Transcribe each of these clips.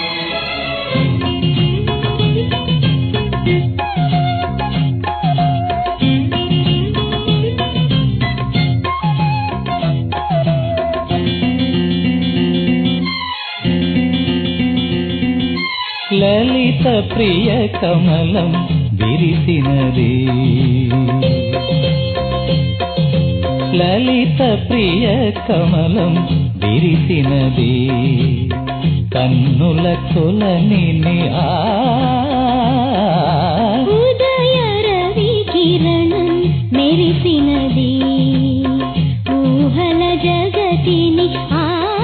లలిత ప్రియ కమలం విరిసినది లలిత ప్రియ కమలం విరిసినది కన్నుల కొలని ఆ ఉదయ రవి కిరణం మెరిసినది ఊహల జగతిని ఆ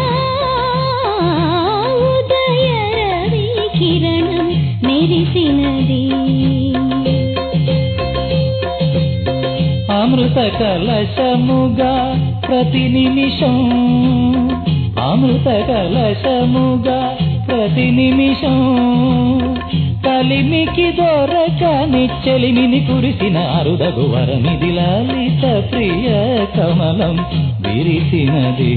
ఉదయ రవి కిరణం మెరిసినది అమృత కలశముగా ప్రతి నిమిషం అమృత కలశముగా ప్రతి నిమిషం కలిమికి దొరకని చెలిమిని కురిసిన అరుదగు వరమిది లలిత ప్రియ కమలం విరిసినది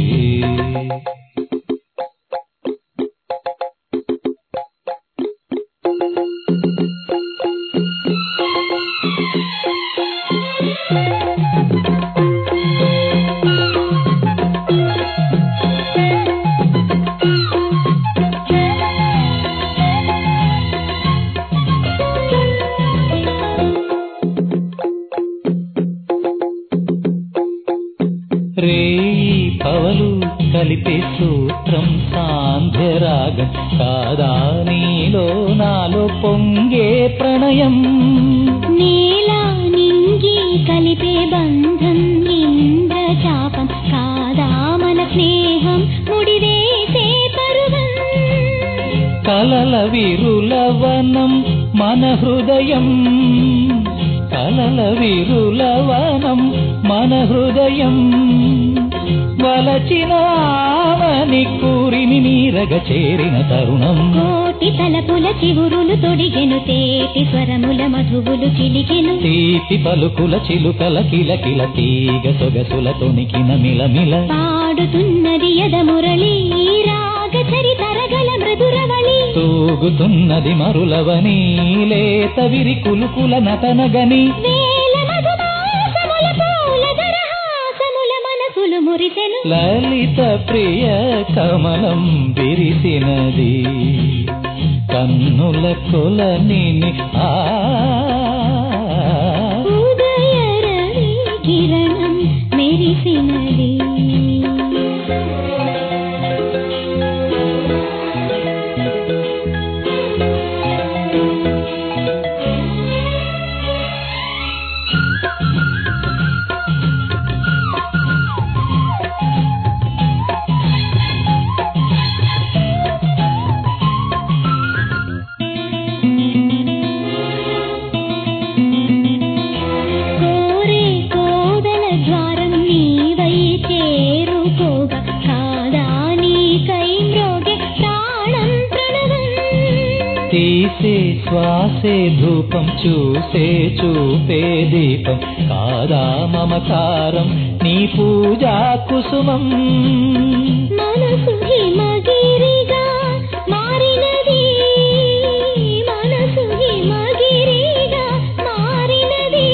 రేయి పవలు కలిపే సూత్రం సాంధ్యరాగం కాదా నీలో నాలో పొంగే ప్రణయం నీలా నింగి కలిపే బంధం ఇంద్రచాపం కాదా మన స్నేహం ముడివేసే పరువం కలల విరులవనం మన హృదయం కలల విరులవనం మన హృదయం వలచిన ఆమని కూరిని నీరగ చేరిన తరుణం కోటి తలపుల చివురులు తొడిగెను తేటి స్వరముల మధువులు చిలికెను తీపి పలుకుల చిలుకల కిలకిల తీగ సొగసుల తొనికిన మిలమిల పాడుతున్నది యద మురళి రాగ చరితరగల మృదురవళి తూగుతున్నది మరులవని లేత విరి కులుకుల నతనగని వేల మధుమాసముల పూల దరహాసముల మనసులు మురిసెను లలిత ప్రియ కమలం విరిసినది కన్నుల కొలని ఆ ఉదయ రవి కిరణం మెరిసినది కోరే కోదల ద్వారం నీవై చేరుకోగా కాదా నీకై మ్రోగే ప్రాణం ప్రణవం తీసే శ్వాసే ధూపం చూసే చూపే దీపం కాదా మమకారం నీ పూజా కుసుమం మనసు హిమగిరిగా మారినది మనసు హిమగిరిగా మారినది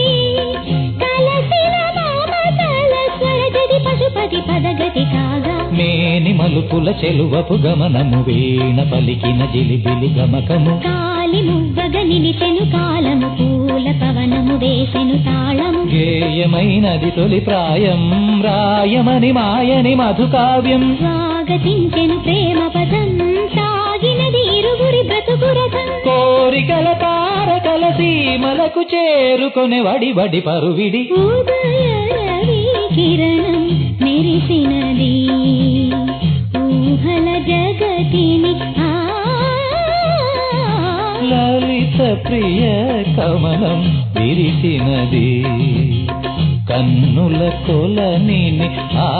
కలసిన మమతల స్వరజది పశుపతి పదగతి కాగా మేని మలుపుల చెలువపు గమనము వీణ పలికిన జిలిబిలి గమకము కాలి మువ్వగ నిలిచెను కాలము పూల పవనము వేసెను తాళము గేయమైనది తొలి ప్రాయం రాయమని మాయని మధుకావ్యం స్వాగతించెను ప్రేమ పదం సాగినది ఇరువురి బ్రతుకు రథం కోరికల తారకల సీమలకు చేరుకొనే వడి వడి పరువిడి ఉదయ రవి కిరణం మెరిసినది ఊహల జగతిని ఆ లలిత ప్రియ కమలం విరిసినది కన్నుల కొలని ఆ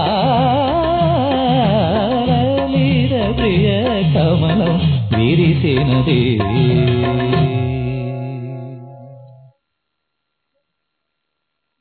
లలిత ప్రియ కమలం విరిసినది